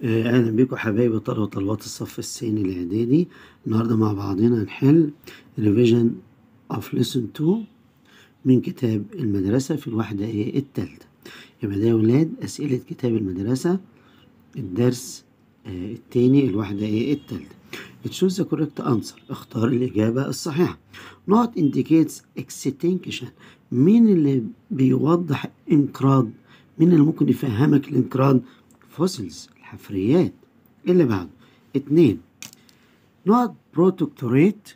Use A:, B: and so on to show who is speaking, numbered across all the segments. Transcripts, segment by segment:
A: آه، أهلا بكم حبايبي طلبة وطلبات الصف الثاني الإعدادي النهاردة مع بعضنا هنحل ريفيجن أوف ليسون 2 من كتاب المدرسة في الوحدة إيه التالتة يبقى ده يا ولاد أسئلة كتاب المدرسة الدرس آه، التاني الوحدة إيه التالتة تشوز ذا كوريكت أنسر اختار الإجابة الصحيحة not indicates extinction مين اللي بيوضح انقراض مين اللي ممكن يفهمك الانقراض فوسيلز الحفريات اللي بعده اتنين not protectorate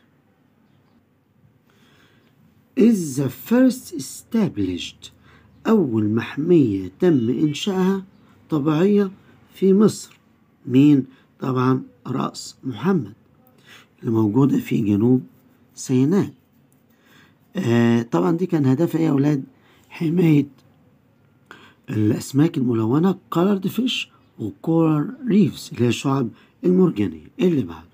A: is the first established أول محمية تم إنشائها طبيعية في مصر مين؟ طبعا رأس محمد اللي موجودة في جنوب سيناء آه طبعا دي كان هدفها ايه يا أولاد؟ حماية الأسماك الملونة colored fish وكورال ريفز اللي هي الشعب المرجانية اللي بعده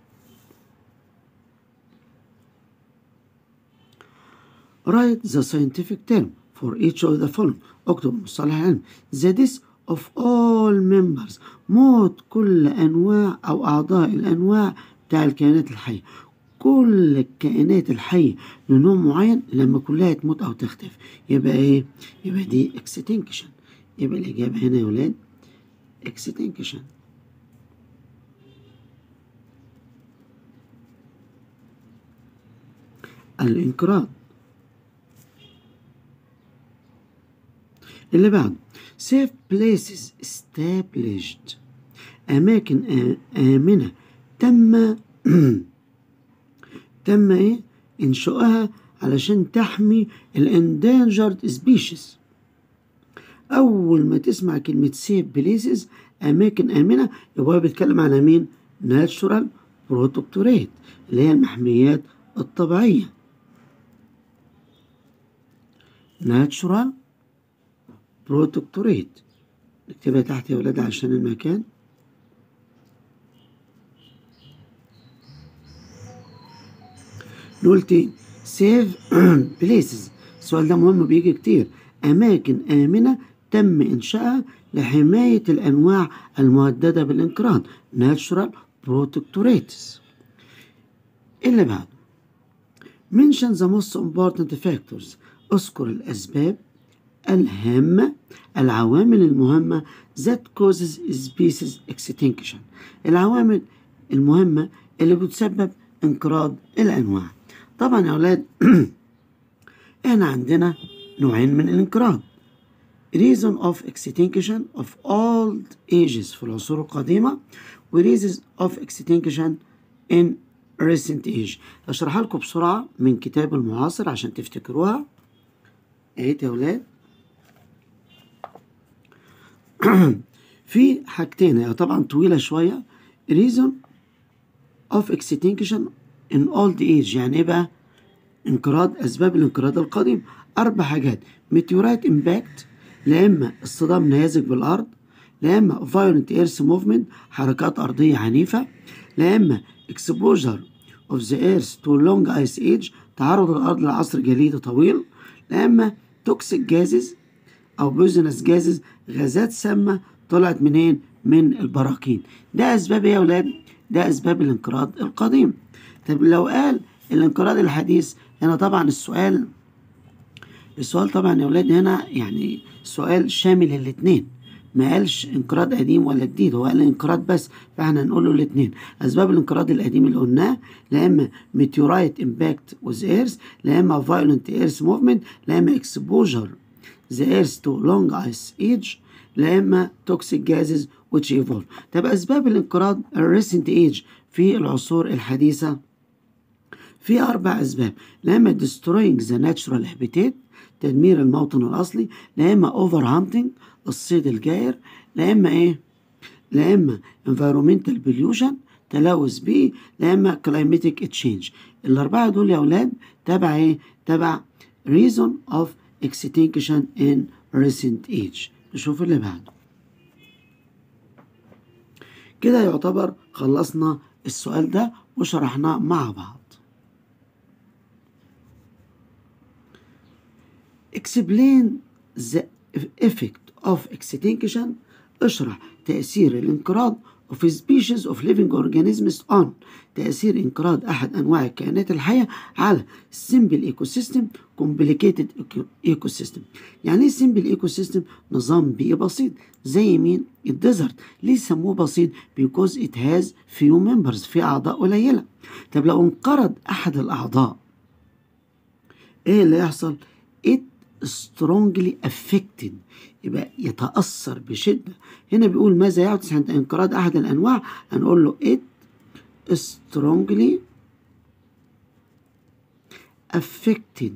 A: Write the scientific term for each of the following اكتب مصطلح العلم the death of all members موت كل أنواع أو أعضاء الأنواع بتاع الكائنات الحية كل الكائنات الحية لنوع معين لما كلها تموت أو تختفي يبقى إيه؟ يبقى دي extinction يبقى الإجابة هنا يا ولاد extinction الانقراض اللي بعده safe places established أماكن آ- آمنة تم تم إيه إنشائها علشان تحمي ال endangered species أول ما تسمع كلمة safe places أماكن آمنة يبقى هو بيتكلم على مين؟ natural protectorate اللي هي المحميات الطبيعية natural protectorate نكتبها تحت يا ولاد عشان المكان نقول تاني سيف بليسز السؤال ده مهم بيجي كتير أماكن آمنة تم إنشائها لحماية الأنواع المهددة بالانقراض natural protectorates اللي بعده mention the most important factors اذكر الأسباب الهامة العوامل المهمة that causes species extinction العوامل المهمة اللي بتسبب انقراض الأنواع طبعا يا أولاد احنا عندنا نوعين من الانقراض reason of extinction of old ages في العصور القديمة و reasons of extinction in recent age أشرحها لكم بسرعة من كتاب المعاصر عشان تفتكروها اهيت يا أولاد في حاجتين هي طبعا طويلة شوية reason of extinction in old age يعني ايه بقى انقراض اسباب الانقراض القديم اربع حاجات meteorite impact لا اما اصطدام نيازك بالارض لا اما violent earth movement حركات ارضيه عنيفه لا اما exposure of the earth to long ice age تعرض الارض لعصر جليدي طويل لا اما toxic gases او بوزنس جازز غازات سامه طلعت منين من البراكين ده اسباب ايه يا اولاد ده اسباب الانقراض القديم طب لو قال الانقراض الحديث هنا طبعا السؤال السؤال طبعا يا اولاد هنا يعني سؤال شامل الاثنين ما قالش انقراض قديم ولا جديد هو قال انقراض بس فاحنا هنقول له الاثنين اسباب الانقراض القديم اللي قلناه لا اما meteorite impact with earth لا اما violent earth movement لا اما exposure the earth to long ice age لا اما toxic gases which evolve طب اسباب الانقراض recent age في العصور الحديثه في أربع أسباب لا إما destroying the natural habitat تدمير الموطن الأصلي لا إما over hunting الصيد الجائر لا إما إيه لا إما environmental pollution تلوث بيئي لا إما climatic change الأربعة دول يا أولاد تبع إيه تبع reason of extinction in recent age نشوف اللي بعده كده يعتبر خلصنا السؤال ده وشرحناه مع بعض explain the effect of extinction اشرح تأثير الانقراض of species of living organisms on تأثير انقراض أحد أنواع الكائنات الحية على simple ecosystem complicated ecosystem يعني ايه simple ecosystem نظام بيئي بسيط زي مين الديزرت ليه سموه بسيط because it has few members في أعضاء قليلة طب لو انقرض أحد الأعضاء ايه اللي يحصل it strongly affected يبقى يتأثر بشدة هنا بيقول ماذا يحدث عند انقراض أحد الأنواع هنقول له it strongly affected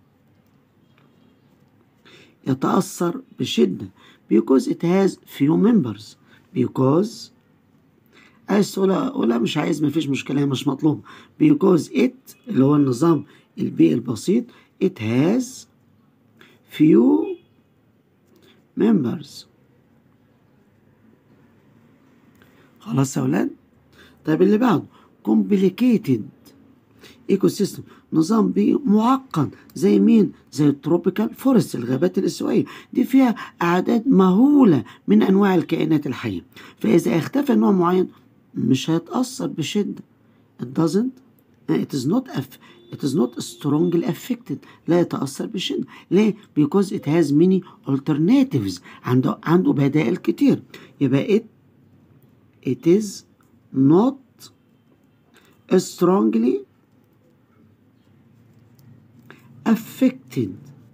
A: يتأثر بشدة because it has few members because عايز تقولها قولها مش عايز مفيش مشكلة هي مش مطلوب because it اللي هو النظام البيئي البسيط it has few members خلاص يا ولاد طيب اللي بعده complicated ايكو سيستم نظام بيئي معقد زي مين زي التروبيكال فورست الغابات الاستوائيه دي فيها اعداد مهوله من انواع الكائنات الحيه فاذا اختفى نوع معين مش هيتاثر بشده it doesn't it is not aff- it is not strongly affected لا يتأثر بشدة ليه؟ because it has many alternatives عنده عنده بدائل كتير يبقى it it is not strongly affected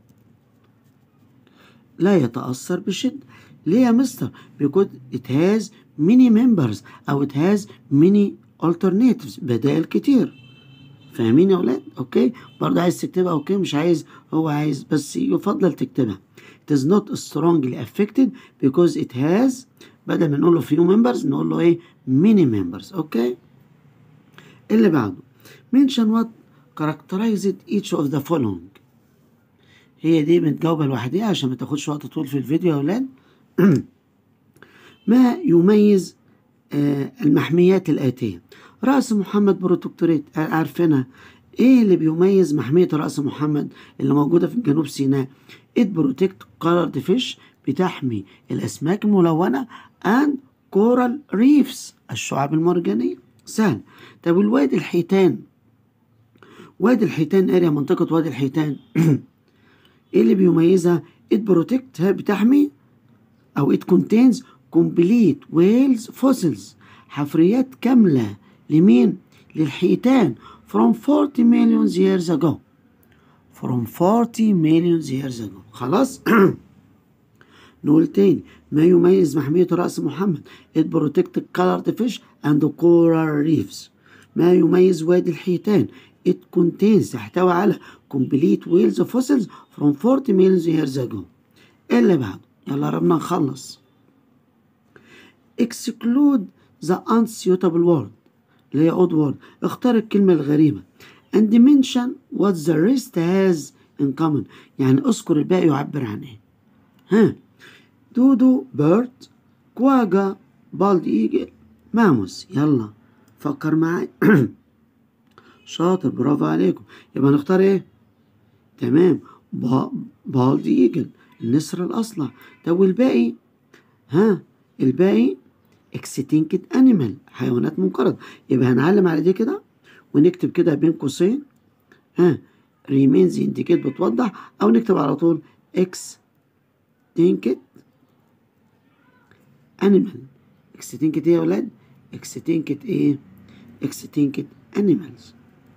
A: لا يتأثر بشدة ليه يا مستر because it has many members أو it has many alternatives بدائل كتير فاهمين يا ولاد اوكي برضه عايز تكتبها اوكي مش عايز هو عايز بس يفضل تكتبها it is not strongly affected because it has بدل ما نقول له few members نقول له ايه many members اوكي اللي بعده mention what characterized each of the following هي دي متجاوبة لوحديها عشان ما تاخدش وقت طول في الفيديو يا ولاد ما يميز آه المحميات الآتية رأس محمد بروتكتوريت عارفينها ايه اللي بيميز محمية رأس محمد اللي موجودة في جنوب سيناء it protect colored fish بتحمي الأسماك الملونة and coral reefs الشعاب المرجانية سهل طب والوادي الحيتان وادي الحيتان اريا منطقة وادي الحيتان ايه اللي بيميزها it protect بتحمي او it contains complete whales fossils حفريات كاملة لمين؟ للحيتان from 40 million years ago from 40 million years ago خلاص نقول تاني ما يميز محمية رأس محمد it protected colored fish and coral reefs ما يميز وادي الحيتان it contains يحتوي على complete whales fossils from 40 million years ago اللي بعده يلا قربنا نخلص exclude the unsuitable word اللي هي odd word اختار الكلمة الغريبة and mention what the rest has in common يعني اذكر الباقي يعبر عن ايه ها دودو بيرد كواجا بالد ايجل ماموس يلا فكر معايا شاطر برافو عليكم يبقى نختار ايه تمام بالد ايجل النسر الاصلع طب والباقي ها الباقي اكستينكت انيمال حيوانات منقرضة يبقى هنعلم على دي كده ونكتب كده بين قوسين ها ريمينز انديكيت بتوضح او نكتب على طول اكستينكت انيمال اكستينكت ايه يا ولاد اكستينكت ايه اكستينكت انيمالز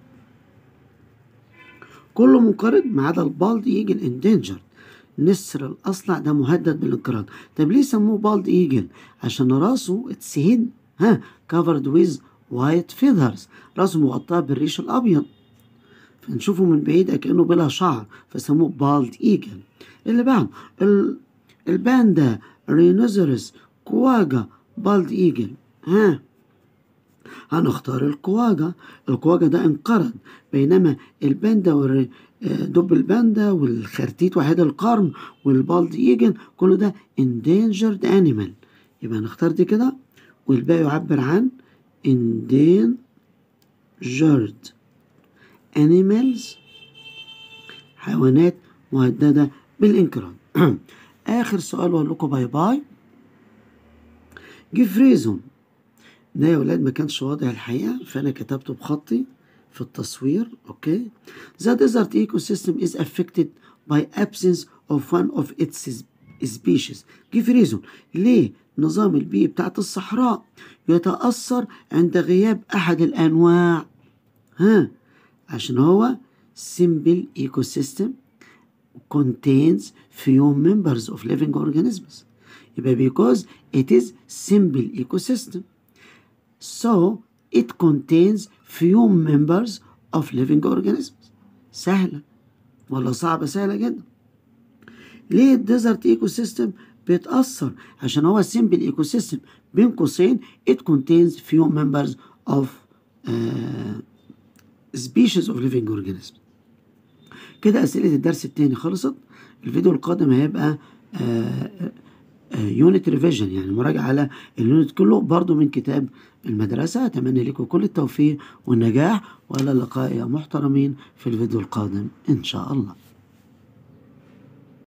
A: كله منقرض ما عدا البالد ايجل اندينجر نسر الأصلع ده مهدد بالانقراض طب ليه سموه بالد ايجل عشان راسه اتسهد ها covered with white feathers راسه مغطاه بالريش الأبيض فنشوفه من بعيد كأنه بلا شعر فسموه بالد ايجل اللي بعده ال... الباندا رينوزرس كواجا بالد ايجل ها هنختار الكواجا الكواجا ده انقرض بينما الباندا والر... دب الباندا والخرتيت وحيد القرن والبالد ايجن كل ده endangered animal يبقى نختار دي كده والباقي يعبر عن endangered animals حيوانات مهددة بالانقراض آخر سؤال وأقول لكم باي باي give reason ده يا ولاد ما كانش واضح الحقيقة فأنا كتبته بخطي في التصوير أوكي The desert ecosystem is affected by absence of one of its species give reason ليه نظام البيئي بتاعت الصحراء يتأثر عند غياب أحد الأنواع ها عشان هو simple ecosystem contains few members of living organisms يبقى because it is simple ecosystem so it contains few members of living organisms سهلة ولا صعبة سهلة جدا ليه الديزرت ايكو سيستم بيتأثر عشان هو simple ايكو سيستم بين قوسين it contains few members of uh, species of living organisms كده أسئلة الدرس التاني خلصت الفيديو القادم هيبقى يونت ريفيجن يعني مراجعة على اليونت كله برضو من كتاب المدرسة أتمنى لكم كل التوفيق والنجاح وإلى اللقاء يا محترمين في الفيديو القادم إن شاء الله